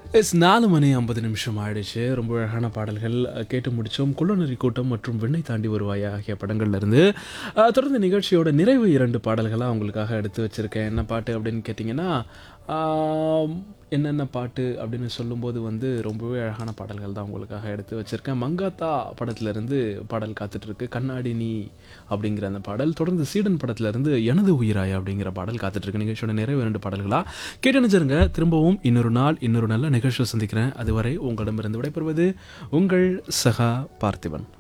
S நாலு மணி ஐம்பது நிமிஷம் ஆயிடுச்சு ரொம்ப அழகான பாடல்கள் அஹ், கேட்டு முடித்தோம் குள்ளநரி கூட்டம் மற்றும் விண்ணை தாண்டி வருவாயா ஆகிய படங்கள்ல இருந்து அஹ், தொடர்ந்து நிகழ்ச்சியோட நிறைவு இரண்டு பாடல்களாக உங்களுக்காக எடுத்து வச்சுருக்கேன் என்ன பாட்டு அப்படின்னு கேட்டிங்கன்னா ஆம், என்னென்ன பாட்டு அப்படின்னு சொல்லும்போது வந்து ரொம்பவே அழகான பாடல்கள் தான் உங்களுக்காக எடுத்து வச்சுருக்கேன் மங்காத்தா படத்துலேருந்து பாடல் காத்துட்ருக்கு கண்ணாடி நீ அப்படிங்கிற அந்த பாடல் தொடர்ந்து சீடன் படத்துலேருந்து எனது உயிராய் அப்படிங்கிற பாடல் காத்துட்ருக்கு நிகழ்ச்சியோட நிறைவு இரண்டு பாடல்களாக கேட்டு நினைச்சிருங்க திரும்பவும் இன்னொரு நாள் இன்னொரு நல்ல நிகழ்ச்சியை சந்திக்கிறேன் அதுவரை உங்களிடமிருந்து விடைபெறுவது உங்கள் சகா பார்த்திபன்